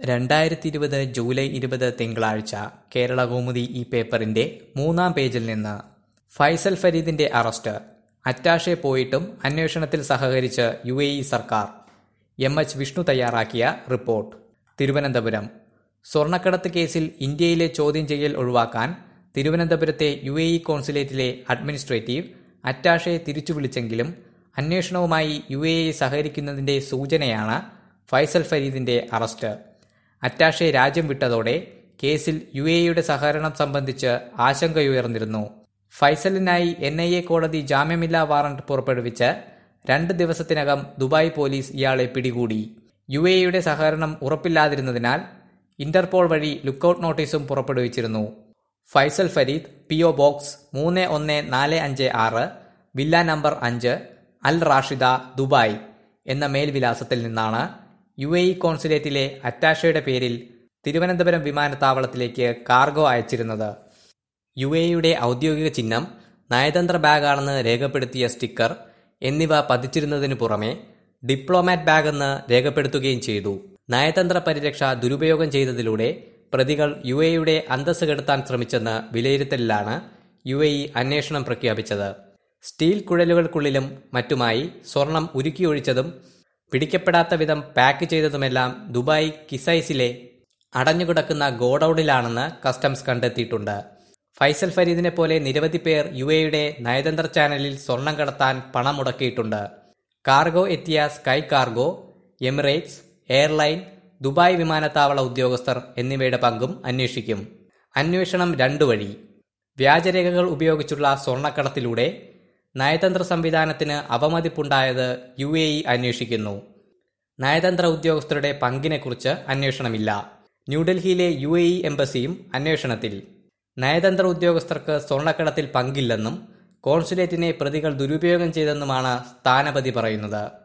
രണ്ടായിരത്തി ഇരുപത് ജൂലൈ ഇരുപത് തിങ്കളാഴ്ച കേരള കൗമുദി ഈ പേപ്പറിന്റെ മൂന്നാം പേജിൽ നിന്ന് ഫൈസൽ ഫരീദിന്റെ അറസ്റ്റ് അറ്റാഷെ പോയിട്ടും അന്വേഷണത്തിൽ സഹകരിച്ച് യു എ ഇ സർക്കാർ എം എച്ച് വിഷ്ണു തയ്യാറാക്കിയ റിപ്പോർട്ട് തിരുവനന്തപുരം സ്വർണ്ണക്കടത്ത് കേസിൽ ഇന്ത്യയിലെ ചോദ്യം ചെയ്യൽ ഒഴിവാക്കാൻ തിരുവനന്തപുരത്തെ യു എ ഇ കോൺസുലേറ്റിലെ അഡ്മിനിസ്ട്രേറ്റീവ് അറ്റാഷെ തിരിച്ചു വിളിച്ചെങ്കിലും അന്വേഷണവുമായി യു എ ഇ സഹകരിക്കുന്നതിന്റെ സൂചനയാണ് ഫൈസൽ ഫരീദിന്റെ അറസ്റ്റ് അറ്റാഷെ രാജ്യം വിട്ടതോടെ കേസിൽ യു എ ഇയുടെ സഹകരണം സംബന്ധിച്ച് ആശങ്കയുയർന്നിരുന്നു ഫൈസലിനായി എൻ ഐ എ കോടതി ജാമ്യമില്ലാ വാറണ്ട് പുറപ്പെടുവിച്ച് രണ്ട് ദിവസത്തിനകം ദുബായ് പോലീസ് ഇയാളെ പിടികൂടി യു എ ഇയുടെ സഹകരണം ഉറപ്പില്ലാതിരുന്നതിനാൽ ഇന്റർപോൾ വഴി ലുക്കൌട്ട് നോട്ടീസും പുറപ്പെടുവിച്ചിരുന്നു Faisal Fareed P O box മൂന്ന് ഒന്ന് നാല് അഞ്ച് ആറ് വില്ല നമ്പർ അഞ്ച് അൽ റാഷിദ ദുബായ് എന്ന മേൽവിലാസത്തിൽ നിന്നാണ് യു എ ഇ കോൺസുലേറ്റിലെ അറ്റാഷയുടെ പേരിൽ തിരുവനന്തപുരം വിമാനത്താവളത്തിലേക്ക് കാർഗോ അയച്ചിരുന്നത് യു എ ഇയുടെ ഔദ്യോഗിക ചിഹ്നം നയതന്ത്ര ബാഗാണെന്ന് രേഖപ്പെടുത്തിയ സ്റ്റിക്കർ എന്നിവ പതിച്ചിരുന്നതിനു പുറമെ ഡിപ്ലോമാറ്റ് ബാഗെന്ന് രേഖപ്പെടുത്തുകയും ചെയ്തു നയതന്ത്ര പരിരക്ഷ ദുരുപയോഗം ചെയ്തതിലൂടെ പ്രതികൾ യു എയുടെ അന്തസ് കെടുത്താൻ ശ്രമിച്ചെന്ന് വിലയിരുത്തലിലാണ് യു എ ഇ അന്വേഷണം പ്രഖ്യാപിച്ചത് സ്റ്റീൽ കുഴലുകൾക്കുള്ളിലും മറ്റുമായി സ്വർണം ഉരുക്കിയൊഴിച്ചതും പിടിക്കപ്പെടാത്ത വിധം പാക്ക് ചെയ്തതുമെല്ലാം ദുബായ് കിസൈസിലെ അടഞ്ഞുകിടക്കുന്ന ഗോഡൌണിലാണെന്ന് കസ്റ്റംസ് കണ്ടെത്തിയിട്ടുണ്ട് ഫൈസൽ ഫരീദിനെ പോലെ നിരവധി പേർ യു എയുടെ നയതന്ത്ര ചാനലിൽ സ്വർണം കടത്താൻ പണം മുടക്കിയിട്ടുണ്ട് കാർഗോ എത്തിയ sky cargo Emirates airline Dubai വിമാനത്താവള ഉദ്യോഗസ്ഥർ എന്നിവയുടെ പങ്കും അന്വേഷിക്കും അന്വേഷണം രണ്ടു വഴി വ്യാജരേഖകൾ ഉപയോഗിച്ചുള്ള സ്വർണ്ണക്കടത്തിലൂടെ നയതന്ത്ര സംവിധാനത്തിന് അവമതിപ്പുണ്ടായത് യു എ ഇ അന്വേഷിക്കുന്നു നയതന്ത്ര ഉദ്യോഗസ്ഥരുടെ പങ്കിനെക്കുറിച്ച് അന്വേഷണമില്ല ന്യൂഡൽഹിയിലെ യു എ ഇ എംബസിയും അന്വേഷണത്തിൽ നയതന്ത്ര ഉദ്യോഗസ്ഥർക്ക് സ്വർണ്ണക്കടത്തിൽ പങ്കില്ലെന്നും കോൺസുലേറ്റിനെ പ്രതികൾ ദുരുപയോഗം ചെയ്തെന്നുമാണ് സ്ഥാനപതി പറയുന്നത്